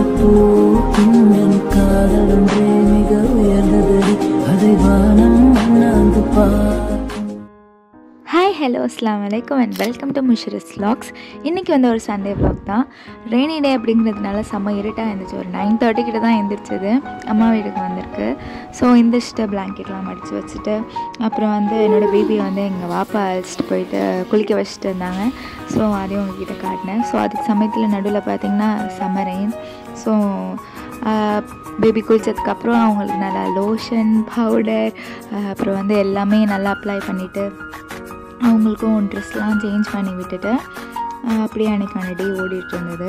பூக்கும் என் காதல் ஒன்றே மிக உயர்ந்ததடி அதை வானம் அண்ணாந்து பார்க்கும் ஹாய் ஹலோ அஸ்லாம் வலைக்கம் and welcome to Musharas vlogs இன்றைக்கி வந்து ஒரு சண்டே vlog தான் ரெய்னி டே அப்படிங்கிறதுனால செம்ம இருட்டாக இருந்துச்சு ஒரு நைன் தேர்ட்டி கிட்ட தான் எந்திரிச்சது அம்மா வீட்டுக்கு வந்திருக்கு ஸோ எந்திரிச்சிட்டு பிளாங்கெட்லாம் மடித்து வச்சுட்டு அப்புறம் வந்து என்னோடய பேபி வந்து எங்கள் வாப்பா அழைச்சிட்டு போயிட்டு குளிக்க வச்சுட்டு இருந்தாங்க ஸோ அதையும் உங்ககிட்ட காட்டினேன் ஸோ அதுக்கு சமயத்தில் நடுவில் பார்த்தீங்கன்னா செம்ம ரெயின் ஸோ பேபி குளித்ததுக்கப்புறம் அவங்களுக்கு நல்லா லோஷன் பவுடர் அப்புறம் வந்து எல்லாமே நல்லா அப்ளை பண்ணிவிட்டு அவங்களுக்கும் ட்ரெஸ்லாம் சேஞ்ச் பண்ணி விட்டுட்டு அஹ் அப்படியே அன்றைக்கான டே ஓடிட்டு இருந்தது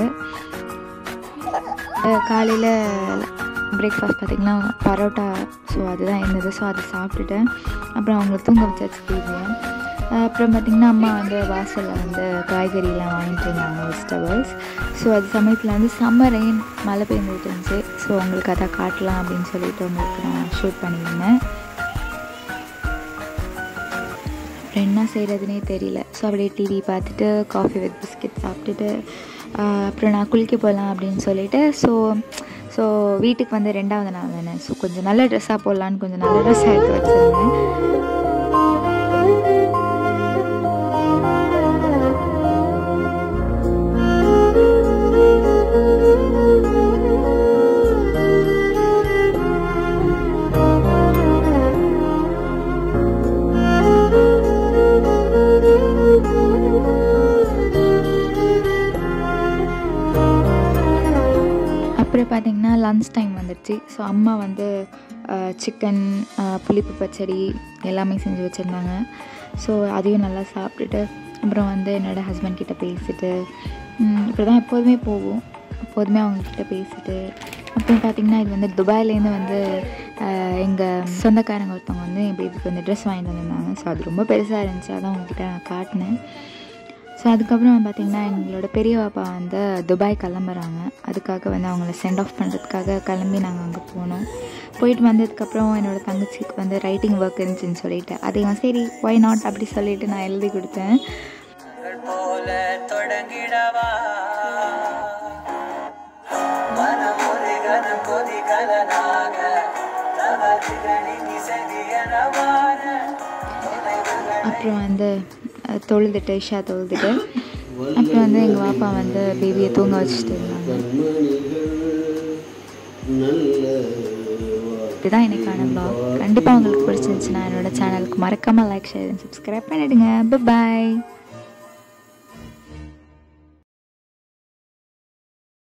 காலையில் பிரேக்ஃபாஸ்ட் பார்த்திங்கன்னா பரோட்டா ஸோ அதுதான் இருந்தது ஸோ அதை சாப்பிட்டுட்டு அப்புறம் அவங்கள தூங்க வச்சாச்சு பேபியை அப்புறம் பார்த்திங்கன்னா அம்மா வந்து வாசலில் வந்து காய்கறிலாம் வாங்கிட்டு இருந்தாங்க வெஜிடபிள்ஸ் ஸோ அது சமயத்தில் வந்து சம்மர் ரெயின் மழை பெஞ்சிட்டு இருந்துச்சு ஸோ உங்களுக்கு அதை காட்டலாம் அப்படின்னு சொல்லிட்டு உங்களுக்கு நான் ஷூட் பண்ணியிருந்தேன் அப்புறம் என்ன செய்கிறதுனே தெரியல ஸோ அப்படியே டிவி பார்த்துட்டு காஃபி வித் பிஸ்கட் சாப்பிட்டுட்டு ஆஹ் அப்புறம் நான் குளிக்க போகலாம் அப்படின்னு சொல்லிட்டு ஸோ ஸோ வீட்டுக்கு வந்து ரெண்டாவது நாள் தானே ஸோ கொஞ்சம் நல்ல ட்ரெஸ்ஸாக போடலான்னு கொஞ்சம் நல்ல ட்ரெஸ்ஸாக எடுத்து வச்சுருந்தேன் அப்புறம் பார்த்தீங்கன்னா லன்ச் டைம் வந்துடுச்சு ஸோ அம்மா வந்து சிக்கன் புளிப்பு பச்சடி எல்லாமே செஞ்சு வச்சுருந்தாங்க ஸோ அதையும் நல்லா சாப்பிட்டுட்டு அப்புறம் வந்து என்னோடய ஹஸ்பண்ட் கிட்ட பேசிட்டு ம், இப்படி தான் எப்போதுமே போவோம் எப்போதுமே அவங்கக்கிட்ட பேசிட்டு அப்புறம் பார்த்திங்கன்னா இது வந்து துபாயிலேருந்து வந்து எங்கள் சொந்தக்காரங்க ஒருத்தவங்க வந்து என் பேபிக்கு வந்து ட்ரெஸ் வாங்கிட்டு வந்திருந்தாங்க ஸோ அது ரொம்ப பெருசாக இருந்துச்சு அதான் உங்ககிட்ட நான் காட்டினேன் ஸோ அதுக்கப்புறம் பார்த்திங்கன்னா எங்களோட பெரிய பாப்பா வந்து துபாய் கிளம்புறாங்க அதுக்காக வந்து அவங்கள சென்ட் ஆஃப் பண்ணுறதுக்காக கிளம்பி நாங்கள் அங்கே போனோம் போயிட்டு வந்ததுக்கப்புறம் என்னோடய தங்கச்சிக்கு வந்து ரைட்டிங் ஒர்க் இருந்துச்சுன்னு சொல்லிட்டு அதையும் சரி ஒய் நாட் அப்படி சொல்லிட்டு நான் எழுதி கொடுத்தேன் போல தொடங்கிடவா மனமுருகன கொதிகலனாக தவறுகளின் இசையனவான அப்புறம் வந்து அஹ், தொழுதுட்டு இஷா தொழுதுட்டு அப்புறம் வந்து எங்கள் பாப்பா வந்து பேபியை தூங்க வச்சுட்டு இருந்தாங்க இதுதான் எனக்கான vlog கண்டிப்பாக உங்களுக்கு பிடிச்சிருந்துச்சுன்னா என்னோட சேனலுக்கு மறக்காமல் லைக் ஷேர் சப்ஸ்கிரைப் பண்ணிவிடுங்க பாய்